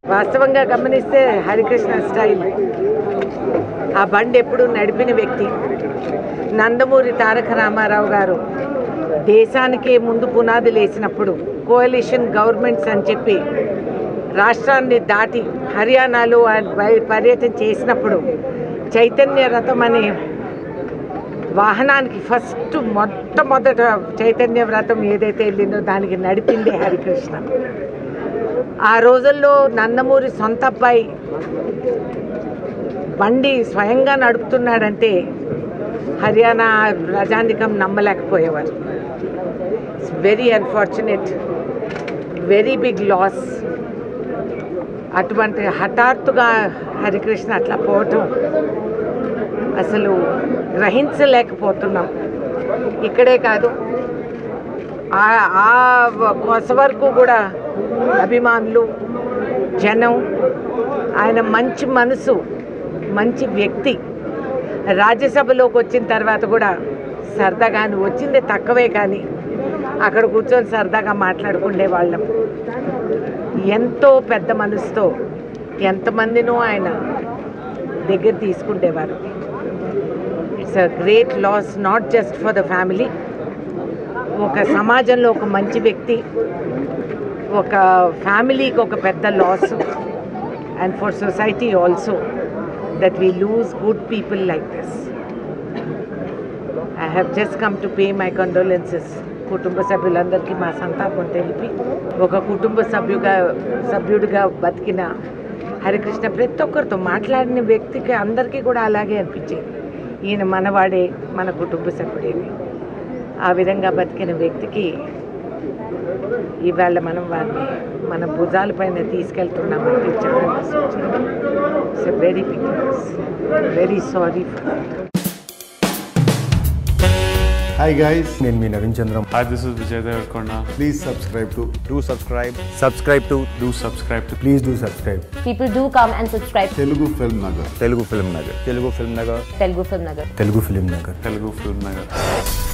వాస్తవంగా గమనిస్తే హరికృష్ణ స్టైల్ ఆ బండి ఎప్పుడు నడిపిన వ్యక్తి నందమూరి తారక రామారావు గారు దేశానికే ముందు పునాదులు వేసినప్పుడు కోalition గవర్నమెంట్స్ అని చెప్పి రాష్ట్రాన్ని దాటి హర్యానాలో ఆయన పర్య- పర్యటన చేసినప్పుడు చైతన్య రథం అనే వాహనానికి ఫస్ట్ మొట్టమొదట చైతన్య వ్రతం ఏదైతే వెళ్ళిందో దానికి నడిపిందే హరికృష్ణ ఆ రోజుల్లో నందమూరి సొంత అబ్బాయి బండి స్వయంగా నడుపుతున్నాడంటే హర్యానా ప్రజానికం నమ్మలేకపోయేవారు it's very unfortunate very big loss అటువంటి హఠాత్తుగా హరికృష్ణ అట్లా పోవటం అసలు గ్రహించలేకపోతున్నాం ఇక్కడే కాదు ఆ- ఆ కొస వరకు కూడా అభిమానులు జనం ఆయన మంచి మనసు మంచి వ్యక్తి రాజ్యసభలోకి వచ్చిన తర్వాత కూడా సరదాగా నువ్వు వచ్చింది తక్కువే కానీ అక్కడ కూర్చొని సరదాగా మాట్లాడుకునే వాళ్ళం ఎంతో పెద్ద మనసుతో ఎంతమందినో ఆయన దగ్గర తీసుకుండేవారు it's a great loss not just for the family ఒక సమాజంలో ఒక మంచి వ్యక్తి ఒక ఫ్యామిలీకి ఒక పెద్ద loss and for society also that we lose good people like this I have just come to pay my condolences కుటుంబ సభ్యులందరికీ మా సంతాపం తెలిపి ఒక కుటుంబ సభ్యుగా సభ్యుడిగా బతికిన హరికృష్ణ ప్రతి ఒక్కరితో మాట్లాడిన వ్యక్తికి అందరికీ కూడా అలాగే అనిపించేది ఈయన మనవాడే మన కుటుంబ సభ్యుడేని ఆ విధంగా బతికిన వ్యక్తికి ఇవాళ మనం వారిని మన భుజాల పైన తీసుకెళ్తున్నామంటే చాలా it's very big very sorry for hi guys నేను మీ Naveen Chandram Hi, this is Vijay Devarkonda. Please subscribe to do subscribe subscribe to Do subscribe to please do subscribe People do come and subscribe to Telugu Film Nagar Telugu Film Nagar Telugu Film Nagar Telugu Film Nagar. Telugu Film Nagar Telugu Film Nagar.